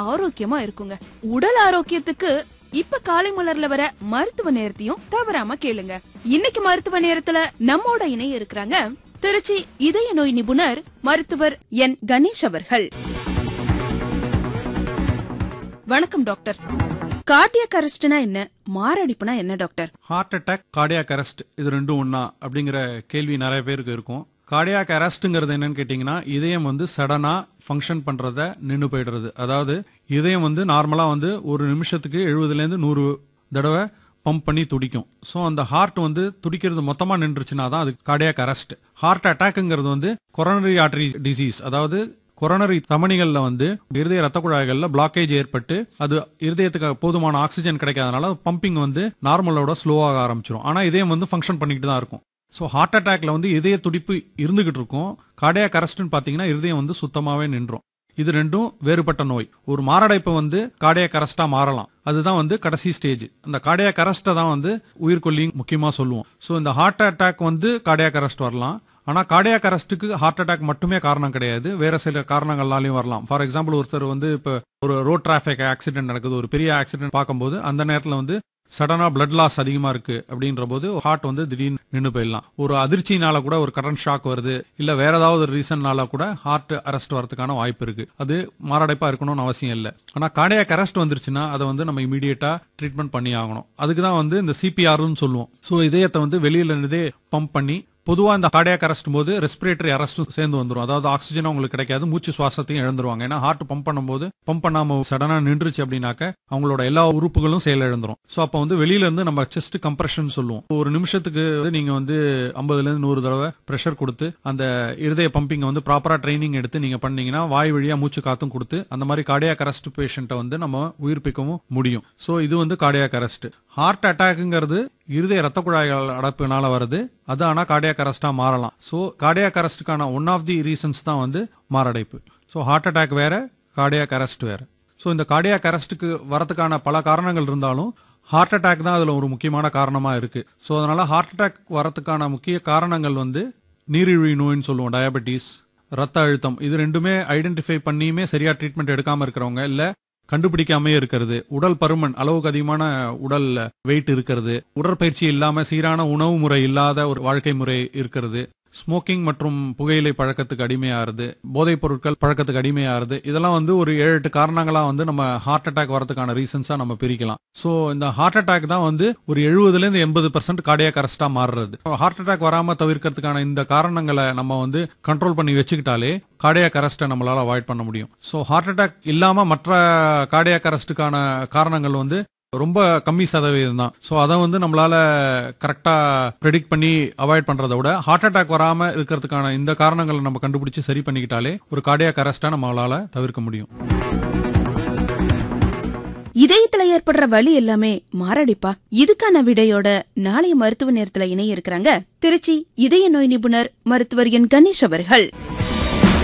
ஆரோக்கியமா இருக்குங்க உடல் ஆரோக்கியத்துக்கு இப்ப காலை மலர்ல வர மருத்துவ நேரத்தையும் தவறாம கேளுங்க இன்னைக்கு மருத்துவ நேரத்துல நம்மோட இணைய இருக்கிறாங்க திருச்சி இதய நோய் நிபுணர் மருத்துவர் என் கணேஷ் அவர்கள் வணக்கம் டாக்டர் கார்டியக் அரெஸ்ட்னா என்ன மாரடைப்புனா என்ன doctor heart attack cardiac arrest இது ரெண்டும் ஒண்ணா அப்படிங்கிற கேள்வி நிறைய பேருக்கு இருக்கும் கார்டியாக் அரெஸ்ட்ங்கிறது என்னன்னு கேட்டிங்கன்னா இதயம் வந்து சடனா ஃபங்க்ஷன் பண்றத நின்னு போயிடுறது அதாவது இதயம் வந்து நார்மலா வந்து ஒரு நிமிஷத்துக்கு எழுபதுலேருந்து நூறு தடவை பம்ப் பண்ணி துடிக்கும் ஸோ அந்த ஹார்ட் வந்து துடிக்கிறது மொத்தமா நின்றுச்சுன்னா தான் அது கார்டியாக் அரெஸ்ட் ஹார்ட் அட்டாக்ங்கிறது வந்து கொரோனரி ஆர்டரி டிசீஸ் அதாவது கொரோனரி தமனிகள்ல வந்து இருதய ரத்த குழாய்கள்ல பிளாக்கேஜ் ஏற்பட்டு அது இருதயத்துக்கு போதுமான ஆக்சிஜன் கிடைக்காதனால பம்பிங் வந்து நார்மலோட ஸ்லோவாக ஆரம்பிச்சிடும் ஆனா இதயம் வந்து ஃபங்க்ஷன் பண்ணிக்கிட்டு தான் இருக்கும் ஸோ ஹார்ட் அட்டாக்ல வந்து இதய துடிப்பு இருந்துகிட்டு இருக்கும் கார்டியாக் அரெஸ்ட்னு பாத்தீங்கன்னா இருதயம் வந்து சுத்தமாவே நின்றும் இது ரெண்டும் வேறுபட்ட நோய் ஒரு மாரடைப்பு வந்து கார்டியாக் அரெஸ்டா மாறலாம் அதுதான் வந்து கடைசி ஸ்டேஜ் அந்த கார்டியாக் அரெஸ்ட்டை தான் வந்து உயிர்கொல்லி முக்கியமா சொல்லுவோம் ஸோ இந்த ஹார்ட் அட்டாக் வந்து கார்டியாக் அரெஸ்ட் வரலாம் ஆனா கார்டியாக் அரெஸ்ட்டுக்கு ஹார்ட் அட்டாக் மட்டுமே காரணம் கிடையாது வேற சில காரணங்களாலையும் வரலாம் ஃபார் எக்ஸாம்பிள் ஒருத்தர் வந்து இப்ப ஒரு ரோட் டிராபிக் ஆக்சிடென்ட் நடக்குது ஒரு பெரிய ஆக்சிடென்ட் பார்க்கும்போது அந்த நேரத்துல வந்து சடனா பிளட் லாஸ் அதிகமா இருக்கு அப்படின்ற போது ஹார்ட் வந்து திடீர்னு நின்று போயிடலாம் ஒரு அதிர்ச்சினால கூட ஒரு கரண்ட் ஷாக் வருது இல்ல வேற ஏதாவது ஒரு ரீசன்னால கூட ஹார்ட் அரெஸ்ட் வரதுக்கான வாய்ப்பு இருக்கு அது மாரடைப்பா இருக்கணும்னு அவசியம் இல்லை ஆனா கார்டியாக் அரெஸ்ட் வந்துருச்சுன்னா அதை வந்து நம்ம இமீடியட்டா ட்ரீட்மெண்ட் பண்ணி ஆகணும் அதுக்கு தான் வந்து இந்த சிபிஆர்னு சொல்லுவோம் ஸோ இதயத்தை வந்து வெளியில இருந்தே பம்ப் பண்ணி பொதுவா இந்த கார்டியாக் அரெஸ்ட் போது ரெஸ்பிரேட்டரி அரெஸ்டும் சேர்ந்து வந்துரும் அதாவது ஆக்சிஜன் அவங்களுக்கு கிடைக்காது மூச்சு சுவாசத்தையும் இழந்துருவாங்க ஏன்னா ஹார்ட் பம்ப் பண்ணும்போது பம்ப் பண்ணாம சடனா நின்றுச்சு அப்படின்னாக்க அவங்களோட எல்லா உறுப்புகளும் செயல் இழந்துரும் ஸோ அப்போ வந்து வெளியில இருந்து நம்ம செஸ்ட் கம்ப்ரெஷன் சொல்லுவோம் ஒரு நிமிஷத்துக்கு வந்து நீங்க வந்து ஐம்பதுல இருந்து நூறு தடவை ப்ரெஷர் கொடுத்து அந்த இருதய பம்பிங் வந்து ப்ராப்பரா ட்ரைனிங் எடுத்து நீங்க பண்ணீங்கன்னா வாய் வழியா மூச்சு காத்தும் கொடுத்து அந்த மாதிரி கார்டியாக் அரெஸ்ட் பேஷண்ட்டை வந்து நம்ம உயிர்ப்பிக்கவும் முடியும் ஸோ இது வந்து கார்டியாக் அரெஸ்ட் ஹார்ட் அட்டாக்ங்கிறது இருதய ரத்த குழாய்கள் அடைப்புனால வருது அது ஆனா கார்டியாக் அரெஸ்டா மாறலாம் ஸோ கார்டியாக் அரெஸ்ட்டுக்கான ஒன் ஆஃப் தி ரீசன்ஸ் தான் வந்து மாரடைப்பு ஸோ ஹார்ட் அட்டாக் வேற கார்டியாக் அரெஸ்ட் வேற ஸோ இந்த கார்டியாக் அரெஸ்ட்டுக்கு வரதுக்கான பல காரணங்கள் இருந்தாலும் ஹார்ட் அட்டாக் தான் அதுல ஒரு முக்கியமான காரணமா இருக்கு ஸோ அதனால ஹார்ட் அட்டாக் வரதுக்கான முக்கிய காரணங்கள் வந்து நீரிழிவு நோயின்னு சொல்லுவோம் டயபெட்டிஸ் ரத்த அழுத்தம் இது ரெண்டுமே ஐடென்டிஃபை பண்ணியுமே சரியா ட்ரீட்மெண்ட் எடுக்காம இருக்கிறவங்க இல்ல கண்டுபிடிக்காமே இருக்கிறது உடல் பருமன் அளவுக்கு அதிகமான உடல் வெயிட் இருக்கிறது உடற்பயிற்சி இல்லாம சீரான உணவு முறை இல்லாத ஒரு வாழ்க்கை முறை இருக்கிறது ஸ்மோக்கிங் மற்றும் புகையிலை பழக்கத்துக்கு அடிமையாகிறது போதைப் பொருட்கள் பழக்கத்துக்கு அடிமையாகிறது இதெல்லாம் வந்து ஒரு ஏழு எட்டு காரணங்களா வந்து நம்ம ஹார்ட் அட்டாக் வரதுக்கான ரீசன்ஸா நம்ம பிரிக்கலாம் சோ இந்த ஹார்ட் அட்டாக் தான் வந்து ஒரு எழுபதுல இருந்து எண்பது பர்சன்ட் கார்டியாக் அரெஸ்டா மாறுறது ஹார்ட் அட்டாக் வராம தவிர்க்கிறதுக்கான இந்த காரணங்களை நம்ம வந்து கண்ட்ரோல் பண்ணி வச்சுக்கிட்டாலே கார்டியாக் அரெஸ்ட்டை நம்மளால அவாய்ட் பண்ண முடியும் சோ ஹார்ட் அட்டாக் இல்லாம மற்ற கார்டியாக் அரெஸ்ட்டுக்கான காரணங்கள் வந்து ரொம்ப கம்மி சதவீதம் தான் ஸோ அதை வந்து நம்மளால கரெக்டா ப்ரெடிக்ட் பண்ணி அவாய்ட் பண்றதை விட ஹார்ட் அட்டாக் வராம இருக்கிறதுக்கான இந்த காரணங்களை நம்ம கண்டுபிடிச்சு சரி பண்ணிக்கிட்டாலே ஒரு கார்டியாக் அரெஸ்டா நம்மளால தவிர்க்க முடியும் இதயத்துல ஏற்படுற வலி எல்லாமே மாரடைப்பா இதுக்கான விடையோட நாளைய மருத்துவ நேரத்துல இணைய இருக்கிறாங்க திருச்சி இதய நோய் நிபுணர் மருத்துவர் என் கணேஷ் அவர்கள்